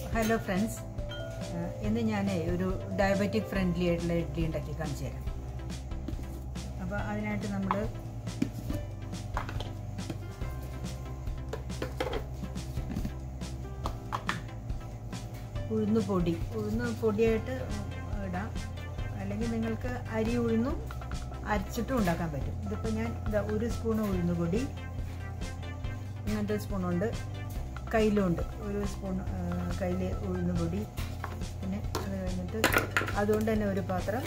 hello friends ഇന്ന് ഞാൻ ഒരു ഡയബറ്റിക് ഫ്രണ്ട്ലി ആയിട്ടുള്ള ഇഡ്ഡലി ഉണ്ടാക്കി കാണിച്ചു തരാം അപ്പോൾ അതിനായിട്ട് നമ്മൾ ഉഴുന്ന് പൊടി ഉഴുന്ന് പൊടിയായിട്ട് ഇടാം അല്ലെങ്കിൽ നിങ്ങൾക്ക് അരി ഉഴുന്നും അരച്ചിട്ടും ഉണ്ടാക്കാൻ പറ്റും ഇതിപ്പോൾ ഞാൻ ഇതാ ഒരു സ്പൂൺ ഉഴുന്ന് പൊടി ഇങ്ങനത്തെ സ്പൂണുണ്ട് കയ്യിലുണ്ട് ഒരു സ്പൂൺ കയ്യിൽ ഉഴുന്ന് പൊടി പിന്നെ അത് കഴിഞ്ഞിട്ട് അതുകൊണ്ട് തന്നെ ഒരു പാത്രം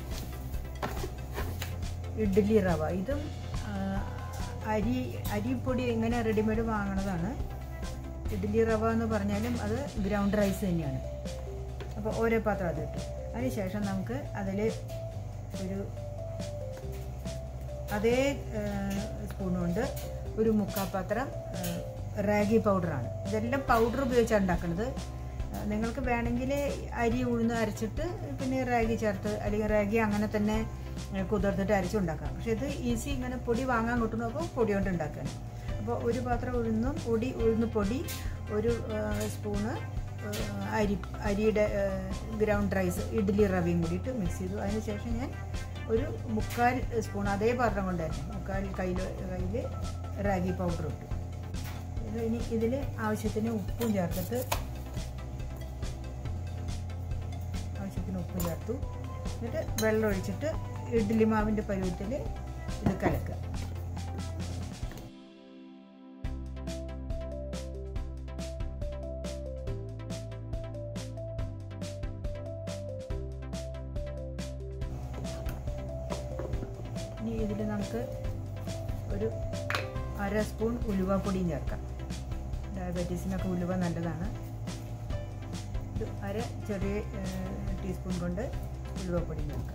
ഇഡ്ഡലി റവ ഇതും ആ, അരി അരിപ്പൊടി ഇങ്ങനെ റെഡിമെയ്ഡ് വാങ്ങണതാണ് ഇഡ്ഡലി റവ എന്ന് പറഞ്ഞാലും അത് ഗ്രൗണ്ട് റൈസ് തന്നെയാണ് അപ്പോൾ ഓരോ പാത്രം അത് ഇട്ടു അതിനുശേഷം നമുക്ക് അതിൽ ഒരു അതേ സ്പൂൺ കൊണ്ട് ഒരു മുക്കാൽ പാത്രം റാഗി പൗഡറാണ് ഇതെല്ലാം പൗഡർ ഉപയോഗിച്ചാണ് ഉണ്ടാക്കുന്നത് ആ, നിങ്ങൾക്ക് വേണമെങ്കിൽ അരി ഉഴുന്ന് അരച്ചിട്ട് പിന്നെ റാഗി ചേർത്ത് അല്ലെങ്കിൽ റാഗി അങ്ങനെ തന്നെ ഏ, കുതിർത്തിട്ട് അരച്ചുണ്ടാക്കാം പക്ഷേ ഇത് ഈസി ഇങ്ങനെ പൊടി വാങ്ങാൻ കിട്ടുന്നു അപ്പോൾ പൊടി കൊണ്ട് ഉണ്ടാക്കുകയാണ് അപ്പോൾ ഒരു പാത്രം ഉഴുന്നും പൊടി ഉഴുന്ന് പൊടി ഒരു ആ, സ്പൂണ് ആ, അരി അരിയുടെ ഗ്രൗണ്ട് റൈസ് ഇഡ്ഡലി റവയും കൂടിയിട്ട് മിക്സ് ചെയ്തു അതിന് ശേഷം ഞാൻ ഒരു മുക്കാൽ സ്പൂൺ അതേ പാത്രം കൊണ്ട് തന്നെ മുക്കാൽ കയ്യിൽ കയ്യിൽ റാഗി പൗഡർ ഇട്ടു ഇത് ഇനി ഇതിൽ ആവശ്യത്തിന് ഉപ്പും ചേർത്തിട്ട് ആവശ്യത്തിന് ഉപ്പ് ചേർത്തു എന്നിട്ട് വെള്ളം ഒഴിച്ചിട്ട് ഇഡ്ഡലി മാവിൻ്റെ പരുവത്തിൽ ഇത് കലക്കുക ഇനി ഇതിൽ നമുക്ക് ഒരു അര സ്പൂൺ ഉലുവപ്പൊടിയും ചേർക്കാം ഡയബറ്റീസിനൊക്കെ ഉലുവ നല്ലതാണ് ഒരു അര ചെറിയ ടീസ്പൂൺ കൊണ്ട് ഉലുവപ്പൊടിയും ചേർക്കാം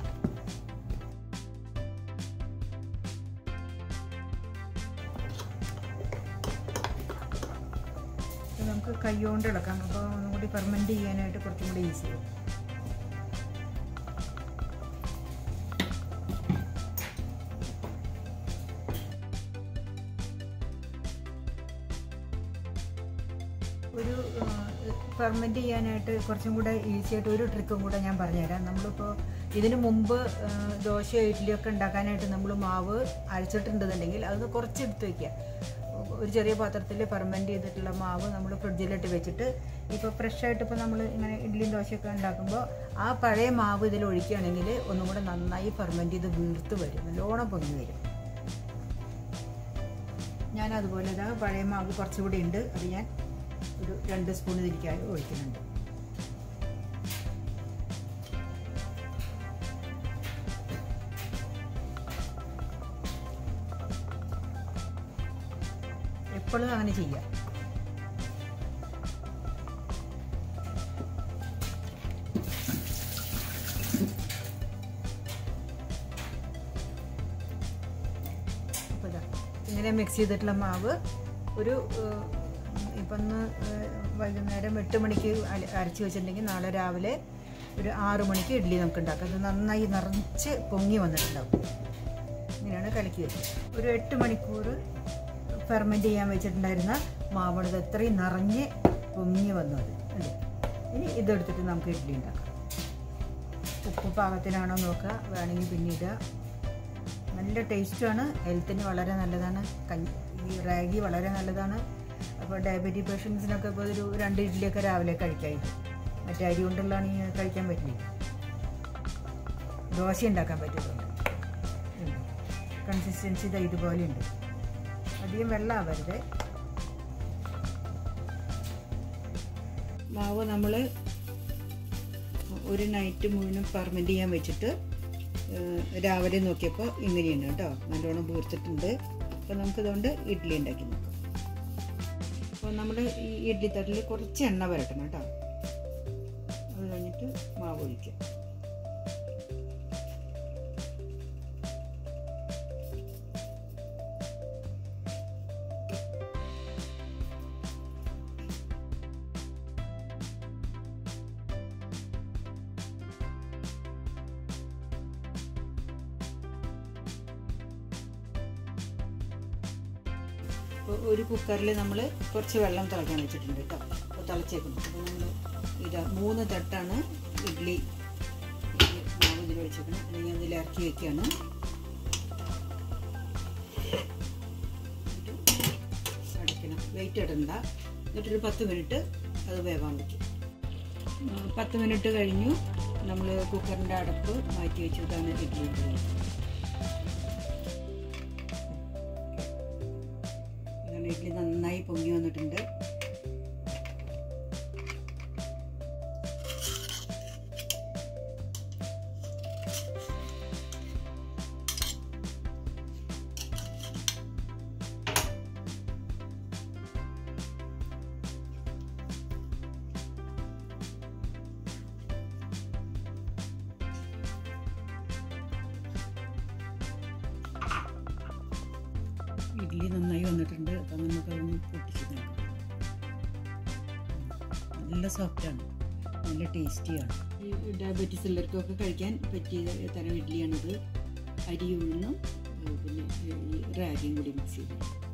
ഇത് നമുക്ക് കൈ കൊണ്ട് ഇളക്കാം അപ്പോൾ ഒന്നും കൂടി ഫെർമെൻറ്റ് ചെയ്യാനായിട്ട് കുറച്ചും കൂടി ഈസി ആവും ഒരു ഫെർമെൻറ്റ് ചെയ്യാനായിട്ട് കുറച്ചും കൂടെ ഈസി ആയിട്ട് ഒരു ട്രിക്കും കൂടെ ഞാൻ പറഞ്ഞുതരാം നമ്മളിപ്പോൾ ഇതിന് മുമ്പ് ആ, ദോശ ഇഡ്ഡലിയൊക്കെ ഉണ്ടാക്കാനായിട്ട് നമ്മൾ മാവ് അരച്ചിട്ടുണ്ടെന്നുണ്ടെങ്കിൽ അത് കുറച്ച് എടുത്ത് വയ്ക്കുക ഒരു ചെറിയ പാത്രത്തിൽ ഫെർമെൻറ്റ് ചെയ്തിട്ടുള്ള മാവ് നമ്മൾ ഫ്രിഡ്ജിലിട്ട് വെച്ചിട്ട് ഇപ്പോൾ ഫ്രഷായിട്ട് ഇപ്പോൾ നമ്മൾ ഇങ്ങനെ ഇഡ്ഡലിയും ദോശയൊക്കെ ഉണ്ടാക്കുമ്പോൾ ആ പഴയ മാവ് ഇതിൽ ഒഴിക്കുകയാണെങ്കിൽ ഒന്നും കൂടെ നന്നായി ഫെർമെൻറ്റ് ചെയ്ത് വീർത്ത് വരും നല്ലോണം പൊങ്ങി വരും ഞാൻ അതുപോലെ ഇതാ പഴയ മാവ് കുറച്ചുകൂടി ഉണ്ട് അത് ഞാൻ ഒരു രണ്ട് സ്പൂൺ ഇതിലേക്കായി ഒഴിക്കുന്നുണ്ട് എപ്പോഴും അങ്ങനെ ചെയ്യാം അപ്പോൾ ഇതാ ഇങ്ങനെ മിക്സ് ചെയ്തിട്ടുള്ള മാവ് ഒരു ഏഹ്, ഇപ്പം ഒന്ന് ഏഹ്, വൈകുന്നേരം എട്ട് മണിക്ക് അല- അരച്ച് വെച്ചിട്ടുണ്ടെങ്കിൽ നാളെ രാവിലെ ഒരു ആറു മണിക്ക് ഇഡ്ഡലി നമുക്ക് ഉണ്ടാക്കാം ഇത് നന്നായി നിറച്ച് പൊങ്ങി വന്നിട്ടുണ്ടാവും ഇങ്ങനെയാണ് കലക്കി വെച്ചത് ഒരു എട്ട് മണിക്കൂർ ഫെർമെൻറ്റ് ചെയ്യാൻ വെച്ചിട്ടുണ്ടായിരുന്ന മാവണത് എത്രയും നിറഞ്ഞ് പൊങ്ങി വന്നു അത് ഉണ്ട് ഇനി ഇതെടുത്തിട്ട് നമുക്ക് ഇഡ്ഡലി ഉണ്ടാക്കാം ഉപ്പ് പാകത്തിനാണോ നോക്കുക വേണമെങ്കിൽ പിന്നീട് നല്ല ടേസ്റ്റുമാണ് ഹെൽത്തിന് വളരെ നല്ലതാണ് കഞ്ഞി ഈ റാഗി വളരെ നല്ലതാണ് അപ്പോൾ ഡയബറ്റിക് പേഷ്യൻസിനൊക്കെ ഇപ്പോൾ ഒരു രണ്ട് ഇഡ്ഡലിയൊക്കെ രാവിലെ കഴിക്കായിട്ട് മറ്റേ അരി കൊണ്ടുള്ളതാണ് കഴിക്കാൻ പറ്റില്ല ദോശ ഉണ്ടാക്കാൻ പറ്റുന്നുണ്ട് കൺസിസ്റ്റൻസി ഇത് ഇതുപോലെ ഉണ്ട് അധികം വെള്ളമാവരുത് മാവ് നമ്മൾ ഒരു നൈറ്റ് മുഴുവൻ ഫെർമെൻറ്റ് ചെയ്യാൻ വെച്ചിട്ട് ഏഹ്, രാവിലെ നോക്കിയപ്പോൾ ഇങ്ങനെയുണ്ട് കേട്ടോ നല്ലോണം വീർത്തിട്ടുണ്ട് അപ്പോൾ നമുക്കിതുകൊണ്ട് ഇഡ്ഡലി ഉണ്ടാക്കി നോക്കാം അപ്പോൾ നമ്മൾ ഈ ഇഡ്ഡലി തട്ടിൽ കുറച്ച് എണ്ണ വരട്ടണം കേട്ടോ അത് കഴിഞ്ഞിട്ട് മാവ് ഒഴിക്കുക അപ്പോൾ ഒരു കുക്കറിൽ നമ്മൾ കുറച്ച് വെള്ളം തിളയ്ക്കാൻ വെച്ചിട്ടുണ്ട് കേട്ടോ അപ്പോൾ തിളച്ചേക്കുന്നത് അപ്പോൾ നമ്മൾ ഇതാ മൂന്ന് തട്ടാണ് ഇഡ്ഡലി ഇഡ്ഡലി മാവ് ഇതിൽ ഒഴിച്ചേക്കണം അല്ലെങ്കിൽ അതിൽ ഇറക്കി വെക്കുകയാണ് അടയ്ക്കണം വെയിറ്റ് ഇടണ്ട എന്നിട്ടൊരു പത്ത് മിനിറ്റ് അത് വേവാൻ വയ്ക്കും ഉം, പത്ത് മിനിറ്റ് കഴിഞ്ഞു നമ്മൾ കുക്കറിൻ്റെ അടപ്പ് മാറ്റി വെച്ചു ഇതാണ് ഇഡ്ഡലി ഇതാണ് ഇഡ്ഡലി നന്നായി പൊങ്ങി വന്നിട്ടുണ്ട് ഇഡ്ഡലി നന്നായി വന്നിട്ടുണ്ട് അപ്പം നമുക്ക് അതൊന്ന് പൊട്ടിച്ച് നോക്കാം നല്ല സോഫ്റ്റാണ് നല്ല ടേസ്റ്റിയാണ് ഈ ഡയബറ്റീസ് ഉള്ളവർക്കൊക്കെ കഴിക്കാൻ പറ്റിയ തരം ഇഡ്ഡലിയാണിത് അരി ഉഴുന്നും ഏഹ് പിന്നെ ഈ റാഗിയും കൂടി മിക്സ് ചെയ്ത്